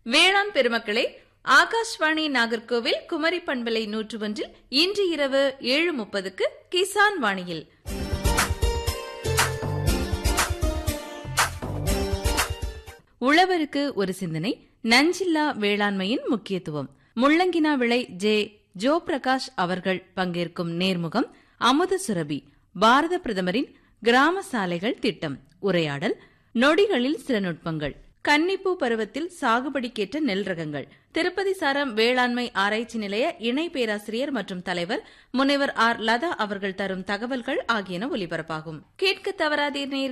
வேளாண் பெருமக்களே ஆகாஷ்வாணி நாகர்கோவில் குமரி பண்பலை நூற்று ஒன்றில் இன்று இரவு ஏழு முப்பதுக்கு கிசான் வாணியில் உழவருக்கு ஒரு சிந்தனை நஞ்சில்லா வேளாண்மையின் முக்கியத்துவம் முள்ளங்கினா விளை ஜே ஜோ பிரகாஷ் அவர்கள் பங்கேற்கும் நேர்முகம் அமுத சுரபி பாரத பிரதமரின் கிராம சாலைகள் திட்டம் உரையாடல் நொடிகளில் சில நுட்பங்கள் கன்னிப்பூ பருவத்தில் சாகுபடிக்கேற்ற நெல் ரகங்கள் திருப்பதி சாரம் வேளாண்மை ஆராய்ச்சி நிலைய இணை பேராசிரியர் மற்றும் தலைவர் முனைவர் ஆர் லதா அவர்கள் தரும் தகவல்கள் ஆகியன ஒலிபரப்பாகும் கேட்க தவறாதீர் நேயர்களே.